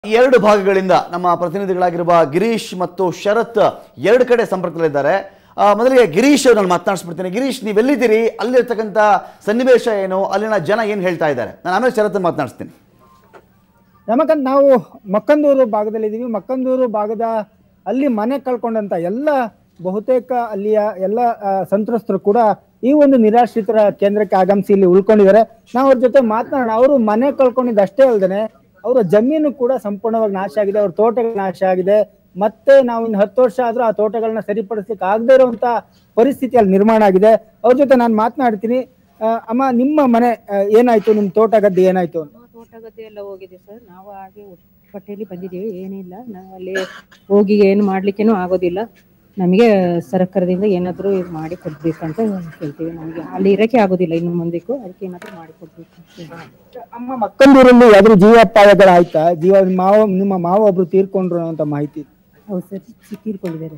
ಈ ಎರಡು ಭಾಗಗಳಿಂದ ನಮ್ಮ ಪ್ರತಿನಿಧಿಗಳಾಗಿರುವ ಗಿರೀಶ್ ಮತ್ತು ಶರತ್ ಎರಡು ಕಡೆ ಸಂಪರ್ಕದಲ್ಲಿದ್ದಾರೆ ಆ, ಮೊದಲಿಗೆ ಗಿರೀಶ್ ನಾನು ಮಾತನಾಡಿಸ್ಬಿಡ್ತೀನಿ ಗಿರೀಶ್ ನೀವೆಲ್ಲಿದ್ದೀರಿ ಅಲ್ಲಿರ್ತಕ್ಕಂಥ ಸನ್ನಿವೇಶ ಏನು ಅಲ್ಲಿನ ಜನ ಏನು ಹೇಳ್ತಾ ಇದ್ದಾರೆ ನಾನು ಆಮೇಲೆ ಶರತ್ ಮಾತನಾಡಿಸ್ತೀನಿ ರಮಕಾಂತ್ ನಾವು ಮಕ್ಕಂದೂರು ಭಾಗದಲ್ಲಿದ್ದೀವಿ ಮಕ್ಕಂದೂರು ಭಾಗದ ಅಲ್ಲಿ ಮನೆ ಕಳ್ಕೊಂಡಂತ ಎಲ್ಲ ಬಹುತೇಕ ಅಲ್ಲಿಯ ಎಲ್ಲ ಆ, ಸಂತ್ರಸ್ತರು ಕೂಡ ಈ ಒಂದು ನಿರಾಶ್ರಿತರ ಕೇಂದ್ರಕ್ಕೆ ಆಗಮಿಸಿ ಇಲ್ಲಿ ಉಳ್ಕೊಂಡಿದ್ದಾರೆ ನಾವು ಅವ್ರ ಜೊತೆ ಮಾತನಾಡೋಣ ಅವರು ಮನೆ ಕಳ್ಕೊಂಡಿದ್ದು ಅಷ್ಟೇ ಅಲ್ದೇನೆ ಅವರ ಜಮೀನು ಕೂಡ ಸಂಪೂರ್ಣವಾಗಿ ನಾಶ ಆಗಿದೆ ಅವ್ರ ತೋಟಗಳು ನಾಶ ಆಗಿದೆ ಮತ್ತೆ ನಾವು ಇನ್ನು ಹತ್ತು ವರ್ಷ ಆದ್ರೂ ಆ ತೋಟಗಳನ್ನ ಸರಿಪಡಿಸ್ಲಿಕ್ಕೆ ಆಗದೇ ಇರುವಂತ ಪರಿಸ್ಥಿತಿ ಅಲ್ಲಿ ನಿರ್ಮಾಣ ಆಗಿದೆ ಅವ್ರ ಜೊತೆ ನಾನು ಮಾತನಾಡ್ತೀನಿ ಆ, ಅಮ್ಮ ನಿಮ್ಮ ಮನೆ ಆ, ಏನಾಯ್ತು ನಿಮ್ ತೋಟ ಗದ್ದೆ ಏನಾಯ್ತು ಅಂತ ನಮ್ಮ ತೋಟ ಗದ್ದೆ ಎಲ್ಲ ಹೋಗಿದೆ ಸರ್ ನಾವು ಹಾಗೆ ಪಟ್ಟೆಯಲ್ಲಿ ಬಂದಿದ್ದೀವಿ ಏನಿಲ್ಲ ನಾವು ಅಲ್ಲಿ ಹೋಗಿ ಏನು ಮಾಡ್ಲಿಕ್ಕೇನು ಆಗೋದಿಲ್ಲ ನಮಗೆ ಸರ್ಕಾರದಿಂದ ಏನಾದರೂ ಮಾಡಿ ಕೊಡ್ಬೇಕಂತ ಹೇಳ್ತೀವಿ ನಮಗೆ ಅಲ್ಲಿ ಇರಕ್ಕೆ ಆಗೋದಿಲ್ಲ ಇನ್ನು ಮುಂದಕ್ಕೂ ಅದಕ್ಕೆ ಏನಾದರೂ ಮಾಡಿ ಕೊಡ್ಬೇಕು ಅಂತ ಅಮ್ಮ ಮಕ್ಕಂದೂರಲ್ಲಿ ಯಾವ್ದಾದ್ರು ಜೀವಾಪಾಯಗಳಾಯ್ತಾ ಜೀವ ಮಾವ ನಿಮ್ಮ ಮಾವ ಒಬ್ರು ತೀರ್ಕೊಂಡ್ರು ಅಂತ ಮಾಹಿತಿ ಹೌದು ಸರ್ ತೀರ್ಕೊಂಡಿದ್ದಾರೆ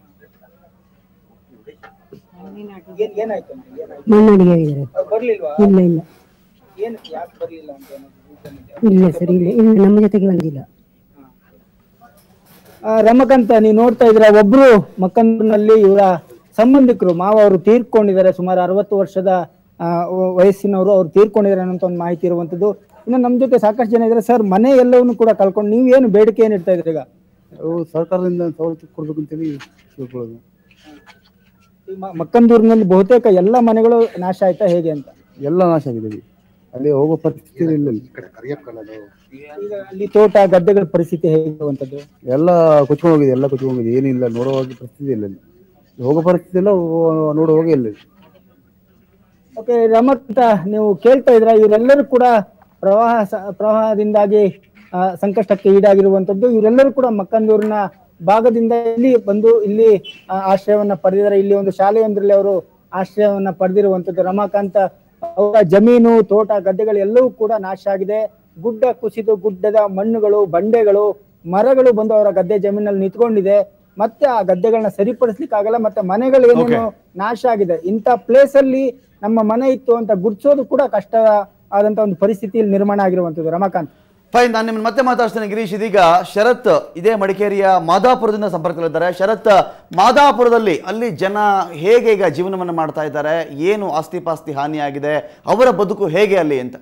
ಏನ್- ಏನಾಯ್ತು ಮಣ್ಣಡಿಗೆ ಆಗಿದ್ದಾರೆ ಅವ್ರು ಬರ್ಲಿಲ್ವಾ ಇಲ್ಲ ಇಲ್ಲ ಏನ್ ಯಾಕೆ ಬರ್ಲಿಲ್ಲ ಅಂತ ಏನಾದ್ರು reason ಇದೆಯಾ? ಇಲ್ಲ ಸರ್ ಇಲ್ಲ ಇಲ್ಲ ನಮ್ಮ ಜೊತೆಗೆ ಬಂದಿಲ್ಲ ಆ, ರಮಕಾಂತ ನೀವು ನೋಡ್ತಾ ಇದ್ರ ಒಬ್ರು ಮಕ್ಕಂದೂರಿನಲ್ಲಿ ಇವರ ಸಂಬಂಧಿಕರು ಮಾವ ಅವರು ತೀರ್ಕೊಂಡಿದ್ದಾರೆ ಸುಮಾರು ಅರವತ್ತು ವರ್ಷದ ಆ, ವ- ವಯಸ್ಸಿನವರು ಅವ್ರು ತೀರ್ಕೊಂಡಿದ್ದಾರೆ ಅನ್ನೋ ಒಂದು ಮಾಹಿತಿ ಇರುವಂತದ್ದು ಇನ್ನು ನಮ್ ಜೊತೆ ಸಾಕಷ್ಟು ಜನ ಇದ್ದಾರೆ ಸರ್ ಮನೆ ಎಲ್ಲವನ್ನು ಕೂಡ ಕಳ್ಕೊಂಡು ನೀವು ಏನು ಬೇಡಿಕೆ ಏನ್ ಇಡ್ತಾ ಇದ್ರಿ ಈಗ ಅವು ಸರ್ಕಾರದಿಂದ ಸವಲತ್ತು ಕೊಡ್ಬೇಕು ಅಂತೇಳಿ ತಿಳ್ಕೊಳ್ಳೋದು ಈ ಮ- ಮಕ್ಕಂದೂರಿನಲ್ಲಿ ಬಹುತೇಕ ಎಲ್ಲ ಮನೆಗಳು ನಾಶ ಆಯ್ತಾ ಹೇಗೆ ಅಂತ ಎಲ್ಲ ನಾಶ ಆಗಿದೆ ಅಲ್ಲಿ. ಅಲ್ಲಿ ಹೋಗೋ ಪರಿಸ್ಥಿತಿ ಇಲ್ಲ ಇಲ್ಲಿ. ಈಗ ಅಲ್ಲಿ ತೋಟ ಗದ್ದೆಗಳ ಪರಿಸ್ಥಿತಿ ಹೇಗಿರುವಂತದ್ದು ಎಲ್ಲ ಕೊಚ್ಕೊಂಡು ಹೋಗಿದೆ ಎಲ್ಲ ಕೊಚ್ಕೊಂಡು ಹೋಗಿದೆ ಏನಿಲ್ಲ ನೋಡೋ ಹಾಗೆ ಪರಿಸ್ಥಿತಿ ಇಲ್ಲ ಅಲ್ಲಿ. ಹೋಗೋ ಪರಿಸ್ಥಿತಿ ಇಲ್ಲ ಹೋ- ನೋಡೋ ಹೋಗೇ ಇಲ್ಲ ಇಲ್ಲಿ. ಓಕೆ ರಮತ್ ನೀವು ಕೇಳ್ತಾ ಇದ್ರ ಇವರೆಲ್ಲರೂ ಕೂಡ ಪ್ರವಾಹ ಸ- ಪ್ರವಾಹದಿಂದಾಗಿ ಆ, ಸಂಕಷ್ಟಕ್ಕೆ ಈಡಾಗಿರುವಂತದ್ದು ಇವರೆಲ್ಲರೂ ಕೂಡ ಮಕ್ಕಂದೂರಿನ ಭಾಗದಿಂದ ಇಲ್ಲಿ ಬಂದು ಇಲ್ಲಿ ಆ, ಆಶ್ರಯವನ್ನ ಪಡೆದಿದ್ದಾರೆ ಇಲ್ಲಿ ಒಂದು ಶಾಲೆಯೊಂದರಲ್ಲಿ ಅವರು ಆಶ್ರಯವನ್ನ ಪಡೆದಿರುವಂತದ್ದು ರಮಾಕಾಂತ ಅವರ ಜಮೀನು ತೋಟ ಗದ್ದೆಗಳು ಎಲ್ಲವೂ ಕೂಡ ನಾಶ ಆಗಿದೆ ಗುಡ್ಡ ಕುಸಿದು ಗುಡ್ಡದ ಮಣ್ಣುಗಳು ಬಂಡೆಗಳು ಮರಗಳು ಬಂದು ಅವರ ಗದ್ದೆ ಜಮೀನಲ್ಲಿ ನಿಂತ್ಕೊಂಡಿದೆ ಮತ್ತೆ ಆ ಗದ್ದೆಗಳನ್ನ ಸರಿಪಡಿಸ್ಲಿಕ್ಕೆ ಆಗಲ್ಲ ಮತ್ತೆ ಮನೆಗಳು ಏನೇನು ನಾಶ ಆಗಿದೆ ಇಂಥ ಪ್ಲೇಸ್ ಅಲ್ಲಿ ನಮ್ಮ ಮನೆ ಇತ್ತು ಅಂತ ಗುರ್ತಿಸೋದು ಕೂಡ ಕಷ್ಟ ಆದಂತ ಒಂದು ಪರಿಸ್ಥಿತಿಯಲ್ಲಿ ನಿರ್ಮಾಣ ಆಗಿರುವಂತದ್ದು ರಮಾಕಾಂತ್ ಫೈನ್ ನಾನು ನಿಮ್ಮನ್ನು ಮತ್ತೆ ಮಾತಾಡ್ತೇನೆ ಗಿರೀಶ್ ಇದೀಗ ಶರತ್ ಇದೇ ಮಡಿಕೇರಿಯ ಮಾದಾಪುರದಿಂದ ಸಂಪರ್ಕದಲ್ಲಿದ್ದಾರೆ ಶರತ್ ಮಾದಾಪುರದಲ್ಲಿ ಅಲ್ಲಿ ಜನ ಹೇಗೆ ಈಗ ಜೀವನವನ್ನು ಮಾಡ್ತಾ ಇದ್ದಾರೆ ಏನು ಆಸ್ತಿ ಪಾಸ್ತಿ ಹಾನಿಯಾಗಿದೆ ಅವರ ಬದುಕು ಹೇಗೆ ಅಲ್ಲಿ ಅಂತ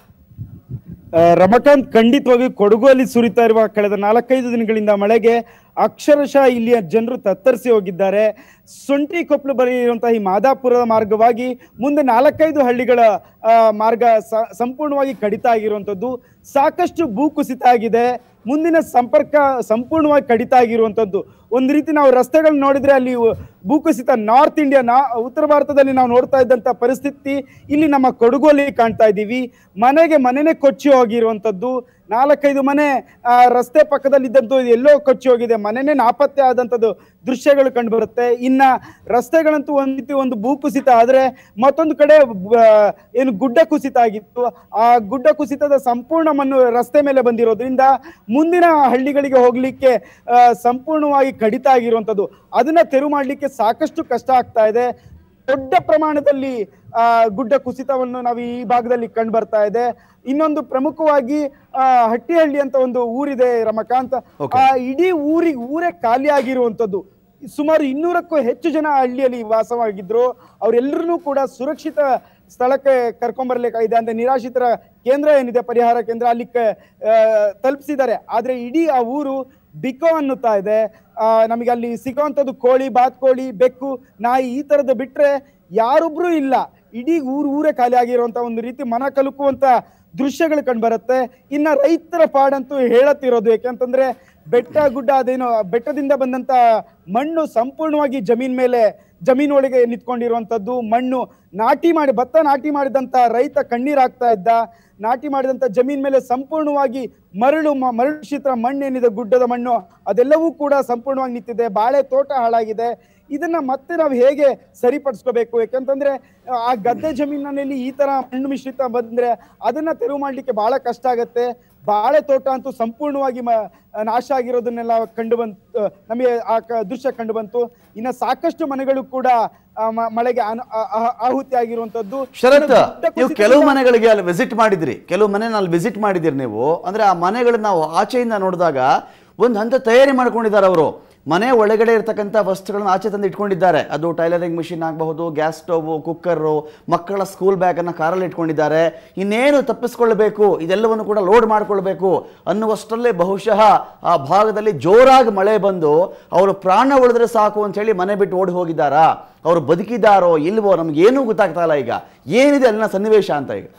ಆ, ರಮಕಾಂತ್ ಖಂಡಿತವಾಗಿ ಕೊಡಗುಯಲ್ಲಿ ಸುರಿತಾ ಇರುವ ಕಳೆದ ನಾಲ್ಕೈದು ದಿನಗಳಿಂದ ಮಳೆಗೆ ಅಕ್ಷರಶಃ ಇಲ್ಲಿಯ ಜನರು ತತ್ತರಿಸಿ ಹೋಗಿದ್ದಾರೆ ಸೊಂಟಿ ಕೊಪ್ಪಲು ಬಳಿ ಇರುವಂತಹ ಈ ಮಾದಾಪುರದ ಮಾರ್ಗವಾಗಿ ಮುಂದೆ ನಾಲ್ಕೈದು ಹಳ್ಳಿಗಳ ಆ, ಮಾರ್ಗ ಸ- ಸಂಪೂರ್ಣವಾಗಿ ಕಡಿತ ಆಗಿರುವಂಥದ್ದು ಸಾಕಷ್ಟು ಭೂ ಕುಸಿತ ಆಗಿದೆ ಮುಂದಿನ ಸಂಪರ್ಕ ಸಂಪೂರ್ಣವಾಗಿ ಕಡಿತ ಆಗಿರುವಂಥದ್ದು ಒಂದು ರೀತಿ ನಾವು ರಸ್ತೆಗಳನ್ನ ನೋಡಿದ್ರೆ ಅಲ್ಲಿ ಉ- ಭೂಕುಸಿತ ನಾರ್ತ್ ಇಂಡಿಯಾ ನಾ ಉತ್ತರ ಭಾರತದಲ್ಲಿ ನಾವು ನೋಡ್ತಾ ಇದ್ದಂಥ ಪರಿಸ್ಥಿತಿ ಇಲ್ಲಿ ನಮ್ಮ ಕೊಡಗುಲ್ಲಿ ಕಾಣ್ತಾ ಇದ್ದೀವಿ ಮನೆಗೆ ಮನೆನೇ ಕೊಚ್ಚಿ ಹೋಗಿರುವಂಥದ್ದು ನಾಲ್ಕೈದು ಮನೆ ಆ, ರಸ್ತೆ ಪಕ್ಕದಲ್ಲಿದ್ದಂಥದ್ದು ಎಲ್ಲೋ ಕೊಚ್ಚಿ ಹೋಗಿದೆ ಮನೆನೇ ನಾಪತ್ತೆ ಆದಂಥದ್ದು ದೃಶ್ಯಗಳು ಕಂಡು ಬರುತ್ತೆ ಇನ್ನ ರಸ್ತೆಗಳಂತೂ ಒಂದು ರೀತಿ ಒಂದು ಭೂಕುಸಿತ ಆದರೆ ಮತ್ತೊಂದು ಕಡೆ ಆ, ಏನು ಗುಡ್ಡ ಕುಸಿತ ಆಗಿತ್ತು ಆ ಗುಡ್ಡ ಕುಸಿತದ ಸಂಪೂರ್ಣ ಮಣ್ಣು ರಸ್ತೆ ಮೇಲೆ ಬಂದಿರೋದ್ರಿಂದ ಮುಂದಿನ ಹಳ್ಳಿಗಳಿಗೆ ಹೋಗ್ಲಿಕ್ಕೆ ಆ, ಸಂಪೂರ್ಣವಾಗಿ ಕಡಿತ ಆಗಿರುವಂಥದ್ದು ಅದನ್ನ ತೆರವು ಮಾಡಲಿಕ್ಕೆ ಸಾಕಷ್ಟು ಕಷ್ಟ ಆಗ್ತಾ ಇದೆ ದೊಡ್ಡ ಪ್ರಮಾಣದಲ್ಲಿ ಆ ಗುಡ್ಡ ಕುಸಿತವನ್ನು ನಾವು ಈ ಭಾಗದಲ್ಲಿ ಕಂಡು ಬರ್ತಾ ಇದೆ ಇನ್ನೊಂದು ಪ್ರಮುಖವಾಗಿ ಆ ಹಟ್ಟಿಹಳ್ಳಿ ಅಂತ ಒಂದು ಊರಿದೆ ರಮಕಾಂತ್ Okay. ಆ ಇಡೀ ಊರಿಗೆ ಊರೇ ಖಾಲಿ ಆಗಿರುವಂತದ್ದು ಸುಮಾರು ಇನ್ನೂರಕ್ಕೂ ಹೆಚ್ಚು ಜನ ಆ ಹಳ್ಳಿಯಲ್ಲಿ ವಾಸವಾಗಿದ್ರು ಅವರೆಲ್ಲರೂ ಕೂಡ ಸುರಕ್ಷಿತ ಸ್ಥಳಕ್ಕೆ ಕರ್ಕೊಂಬರ್ಲಿಕ್ಕಾಗಿದೆ ಅಂದ್ರೆ ನಿರಾಶ್ರಿತರ ಕೇಂದ್ರ ಏನಿದೆ ಪರಿಹಾರ ಕೇಂದ್ರ ಅಲ್ಲಿ ಕ- ಆ, ತಲುಪಿಸಿದ್ದಾರೆ ಆದ್ರೆ ಇಡೀ ಆ ಊರು ಬಿಕೋ ಅನ್ನುತ್ತಾ ಇದೆ ಆ, ನಮಗೆ ಅಲ್ಲಿ ಸಿಗೋವಂಥದ್ದು ಕೋಳಿ ಬಾತ್ಕೋಳಿ ಬೆಕ್ಕು ನಾಯಿ ಈ ತರದ್ದು ಬಿಟ್ರೆ ಯಾರೊಬ್ರು ಇಲ್ಲ ಇಡೀ ಊರು ಊರೇ ಖಾಲಿ ಆಗಿರುವಂತ ಒಂದು ರೀತಿ ಮನ ಕಲುಕುವಂತ ದೃಶ್ಯಗಳು ಕಂಡು ಬರುತ್ತೆ ಇನ್ನ ರೈತರ ಪಾಡಂತೂ ಹೇಳತ್ತಿರೋದು ಯಾಕಂತಂದ್ರೆ ಬೆಟ್ಟ ಗುಡ್ಡ ಅದೇನೋ ಬೆಟ್ಟದಿಂದ ಬಂದಂತ ಮಣ್ಣು ಸಂಪೂರ್ಣವಾಗಿ ಜಮೀನ್ ಮೇಲೆ ಜಮೀನ್ ಒಳಗೆ ನಿಂತ್ಕೊಂಡಿರುವಂತದ್ದು ಮಣ್ಣು ನಾಟಿ ಮಾಡಿ ಭತ್ತ ನಾಟಿ ಮಾಡಿದಂತ ರೈತ ಕಣ್ಣೀರಾಗ್ತಾ ಇದ್ದ ನಾಟಿ ಮಾಡಿದಂತ ಜಮೀನ್ ಮೇಲೆ ಸಂಪೂರ್ಣವಾಗಿ ಮರಳು ಮ- ಮರಳುಶಿತ್ರ ಮಣ್ಣೇನಿದೆ ಗುಡ್ಡದ ಮಣ್ಣು ಅದೆಲ್ಲವೂ ಕೂಡ ಸಂಪೂರ್ಣವಾಗಿ ನಿಂತಿದೆ ಬಾಳೆ ತೋಟ ಹಾಳಾಗಿದೆ ಇದನ್ನ ಮತ್ತೆ ನಾವು ಹೇಗೆ ಸರಿಪಡಿಸ್ಕೋಬೇಕು ಯಾಕಂತಂದ್ರೆ ಆ ಗದ್ದೆ ಜಮೀನಿನಲ್ಲಿ ಈ ತರ ಮಣ್ಣು ಮಿಶ್ರಿತ ಬಂದ್ರೆ ಅದನ್ನ ತೆರವು ಮಾಡ್ಲಿಕ್ಕೆ ಬಹಳ ಕಷ್ಟ ಆಗತ್ತೆ ಬಾಳೆ ತೋಟ ಅಂತೂ ಸಂಪೂರ್ಣವಾಗಿ ಮ- ನಾಶ ಆಗಿರೋದನ್ನೆಲ್ಲ ಕಂಡು ಬಂತು ನಮಗೆ ಆ ಕ- ದೃಶ್ಯ ಕಂಡು ಬಂತು ಇನ್ನ ಸಾಕಷ್ಟು ಮನೆಗಳು ಕೂಡ ಆ, ಮ- ಮಳೆಗೆ ಅನು- ಆ- ಆ- ಆಹುತಿ ಆಗಿರುವಂತದ್ದು ಶರತ್ ಇನ್ನು ದೊಡ್ಡ ನೀವು ಕುಸಿತದಿಂದ- ಕೆಲವು ಮನೆಗಳಿಗೆ ಅಲ್ಲಿ ವಿಸಿಟ್ ಮಾಡಿದ್ರಿ ಕೆಲವು ಮನೆ ಅಲ್ಲಿ ವಿಸಿಟ್ ಮಾಡಿದಿರಿ ನೀವು ಅಂದ್ರೆ ಆ ಮನೆಗಳನ್ನ ನಾವು ಆಚೆಯಿಂದ ನೋಡಿದಾಗ ಒಂದು ಹಂತ ತಯಾರಿ ಮಾಡ್ಕೊಂಡಿದ್ದಾರೆ ಅವರು ಮನೆ ಒಳಗಡೆ ಇರ್ತಕ್ಕಂಥ ವಸ್ತುಗಳನ್ನ ಆಚೆ ತಂದು ಇಟ್ಕೊಂಡಿದ್ದಾರೆ ಅದು ಟೈಲರಿಂಗ್ ಮಿಷಿನ್ ಆಗಬಹುದು ಗ್ಯಾಸ್ ಸ್ಟವ್ ಕುಕ್ಕರು ಮಕ್ಕಳ ಸ್ಕೂಲ್ ಬ್ಯಾಗನ್ನು ಕಾರಲ್ಲಿ ಇಟ್ಕೊಂಡಿದ್ದಾರೆ ಇನ್ನೇನು ತಪ್ಪಿಸ್ಕೊಳ್ಬೇಕು ಇದೆಲ್ಲವನ್ನು ಕೂಡ ಲೋಡ್ ಮಾಡ್ಕೊಳ್ಬೇಕು ಅನ್ನುವಷ್ಟರಲ್ಲೇ ಬಹುಶಃ ಆ ಭಾಗದಲ್ಲಿ ಜೋರಾಗಿ ಮಳೆ ಬಂದು ಅವರು ಪ್ರಾಣ ಉಳಿದ್ರೆ ಸಾಕು ಅಂತ ಹೇಳಿ ಮನೆ ಬಿಟ್ಟು ಓಡಿ ಹೋಗಿದ್ದಾರಾ ಅವರು ಬದುಕಿದ್ದಾರೋ ಇಲ್ವೋ ನಮ್ಗೇನೂ ಗೊತ್ತಾಗ್ತಾ ಇಲ್ಲ ಈಗ ಏನಿದೆ ಅಲ್ಲಿನ ಸನ್ನಿವೇಶ ಅಂತ ಈಗ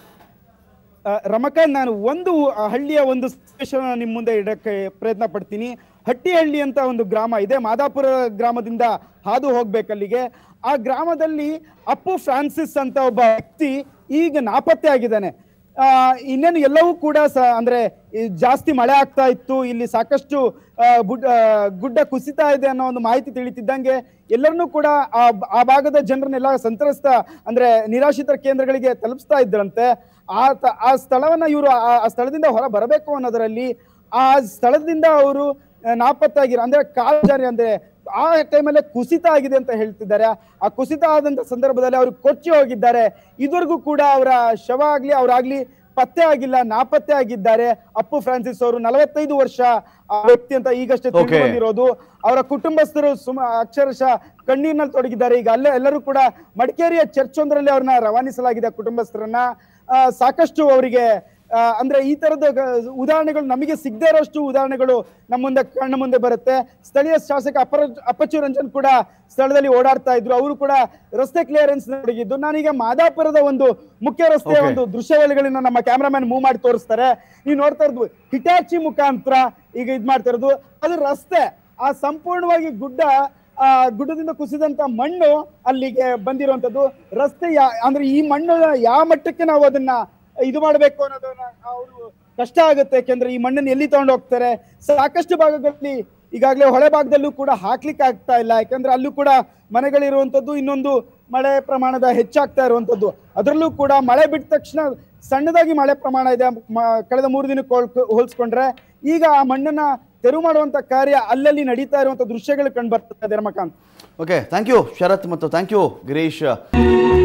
ಆ, ರಮಕಾಂತ್ ನಾನು ಒಂದು ಆ, ಹಳ್ಳಿಯ ಒಂದು ಸ್ಪೆಷಲ್ ನಿಮ್ಮ ಮುಂದೆ ಇಡಕ್ಕೆ ಪ್ರಯತ್ನ ಪಡ್ತೀನಿ ಹಟ್ಟಿಹಳ್ಳಿ ಅಂತ ಒಂದು ಗ್ರಾಮ ಇದೆ ಮಾದಾಪುರ ಗ್ರಾಮದಿಂದ ಹಾದು ಹೋಗ್ಬೇಕಲ್ಲಿಗೆ ಆ ಗ್ರಾಮದಲ್ಲಿ ಅಪ್ಪು ಫ್ರಾನ್ಸಿಸ್ ಅಂತ ಒಬ್ಬ ವ್ಯಕ್ತಿ ಈಗ ನಾಪತ್ತೆ ಆಗಿದ್ದಾನೆ ಆ, ಇನ್ನೇನು ಎಲ್ಲವೂ ಕೂಡ ಸ ಅಂದ್ರೆ ಈ ಜಾಸ್ತಿ ಮಳೆ ಆಗ್ತಾ ಇತ್ತು ಇಲ್ಲಿ ಸಾಕಷ್ಟು ಆ, ಬುಡ್- ಆ, ಗುಡ್ಡ ಕುಸಿತಾ ಇದೆ ಅನ್ನೋ ಒಂದು ಮಾಹಿತಿ ತಿಳಿತಿದ್ದಂಗೆ ಎಲ್ಲರನ್ನೂ ಕೂಡ ಆ ಆ ಭಾಗದ ಜನರನ್ನೆಲ್ಲ ಸಂತ್ರಸ್ತ ಅಂದ್ರೆ ನಿರಾಶ್ರಿತರ ಕೇಂದ್ರಗಳಿಗೆ ತಲುಪಿಸ್ತಾ ಇದ್ರಂತೆ ಆ ತ- ಆ ಸ್ಥಳವನ್ನ ಇವರು ಆ ಸ್ಥಳದಿಂದ ಹೊರ ಬರಬೇಕು ಅನ್ನೋದರಲ್ಲಿ ಆ ಸ್ಥಳದಿಂದ ಅವರು ನಾಪತ್ತಾಗಿರೋ ಅಂದ್ರೆ ಕಾಲ್ಜಾರಿ ಅಂದ್ರೆ ಆ ಟೈಮಲ್ಲೇ ಕುಸಿತ ಆಗಿದೆ ಅಂತ ಹೇಳ್ತಿದ್ದಾರೆ ಆ ಕುಸಿತ ಆದಂತ ಸಂದರ್ಭದಲ್ಲಿ ಅವರು ಕೊಚ್ಚಿ ಹೋಗಿದ್ದಾರೆ ಇದುವರೆಗೂ ಕೂಡ ಅವರ ಶವ ಆಗ್ಲಿ ಅವರಾಗ್ಲಿ ಪತ್ತೆ ಆಗಿಲ್ಲ ನಾಪತ್ತೆ ಆಗಿದ್ದಾರೆ ಅಪ್ಪು ಫ್ರಾನ್ಸಿಸ್ ಅವರು ನಲವತ್ತೈದು ವರ್ಷ ಆ ವ್ಯಕ್ತಿ ಅಂತ ಈಗಷ್ಟೇ ತಿಳಿದು Okay. ಬಂದಿರೋದು ಅವರ ಕುಟುಂಬಸ್ಥರು ಸುಮ ಅಕ್ಷರಶಃ ಕಣ್ಣೀರಿನಲ್ಲಿ ತೊಡಗಿದ್ದಾರೆ ಈಗ ಅಲ್ಲೇ ಎಲ್ಲರೂ ಕೂಡ ಮಡಿಕೇರಿಯ ಚರ್ಚ್ ಒಂದರಲ್ಲಿ ಅವ್ರನ್ನ ರವಾನಿಸಲಾಗಿದೆ ಕುಟುಂಬಸ್ಥರನ್ನ ಆ, ಸಾಕಷ್ಟು ಅವರಿಗೆ ಆ, ಅಂದ್ರೆ ಈ ತರದ ಗ- ಉದಾಹರಣೆಗಳು ನಮಗೆ ಸಿಗದೇ ಇರೋಷ್ಟು ಉದಾಹರಣೆಗಳು ನಮ್ಮ ಮುಂದೆ ಕಣ್ಣ ಮುಂದೆ ಬರುತ್ತೆ ಸ್ಥಳೀಯ ಶಾಸಕ ಅಪರ ಅಪ್ಪಚ್ಚು ರಂಜನ್ ಕೂಡ ಸ್ಥಳದಲ್ಲಿ ಓಡಾಡ್ತಾ ಇದ್ರು ಅವರು ಕೂಡ ರಸ್ತೆ ಕ್ಲಿಯರೆನ್ಸ್ ನಡಗಿದ್ದು ನಾನೀಗ ಮಾದಾಪುರದ ಒಂದು ಮುಖ್ಯ ರಸ್ತೆಯ Okay. ಒಂದು ದೃಶ್ಯಾವಳಿಗಳನ್ನ ನಮ್ಮ ಕ್ಯಾಮ್ರಾಮನ್ ಮೂವ್ ಮಾಡಿ ತೋರಿಸ್ತಾರೆ ನೀವು ನೋಡ್ತಾ ಇರೋದು ಹಿಟಾಚಿ ಮುಖಾಂತರ ಈಗ ಇದ್ ಮಾಡ್ತಾ ಇರೋದು ಅದು ರಸ್ತೆ ಆ ಸಂಪೂರ್ಣವಾಗಿ ಗುಡ್ಡ ಆ ಗುಡ್ಡದಿಂದ ಕುಸಿದಂತ ಮಣ್ಣು ಅಲ್ಲಿಗೆ ಬಂದಿರುವಂತದ್ದು ರಸ್ತೆ ಯಾ- ಅಂದ್ರೆ ಈ ಮಣ್ಣು ಯಾವ ಮಟ್ಟಕ್ಕೆ ನಾವು ಅದನ್ನ ಇದು ಮಾಡ್ಬೇಕು ಅನ್ನೋದನ್ನ ಅವರು ಕಷ್ಟ ಆಗುತ್ತೆ ಯಾಕೆಂದ್ರೆ ಈ ಮಣ್ಣನ್ನು ಎಲ್ಲಿ ತಗೊಂಡು ಹೋಗ್ತಾರೆ ಸಾಕಷ್ಟು ಭಾಗಗಳಲ್ಲಿ ಈಗಾಗಲೇ ಹೊಳೆ ಭಾಗದಲ್ಲೂ ಕೂಡ ಹಾಕ್ಲಿಕ್ಕೆ ಆಗ್ತಾ ಇಲ್ಲ ಯಾಕಂದ್ರೆ ಅಲ್ಲೂ ಕೂಡ ಮನೆಗಳಿರುವಂತದ್ದು ಇನ್ನೊಂದು ಮಳೆ ಪ್ರಮಾಣದ ಹೆಚ್ಚಾಗ್ತಾ ಇರುವಂತದ್ದು ಅದರಲ್ಲೂ ಕೂಡ ಮಳೆ ಬಿಟ್ಟ ತಕ್ಷಣ ಸಣ್ಣದಾಗಿ ಮಳೆ ಪ್ರಮಾಣ ಇದೆ ಮ- ಕಳೆದ ಮೂರು ದಿನಕ್ಕೆ ಹೋಲ್- ಹೋಲ್ಸ್ಕೊಂಡ್ರೆ ಈಗ ಆ ಮಣ್ಣನ್ನ ತೆರವು ಮಾಡುವಂತ ಕಾರ್ಯ ಅಲ್ಲಲ್ಲಿ ನಡೀತಾ ಇರುವಂತ ದೃಶ್ಯಗಳು ಕಂಡು ಬರ್ತಾ ಇದೆ Ramakant okay thank you Sharath ಮತ್ತು ಥ್ಯಾಂಕ್ ಯು ಗಿರೀಶ್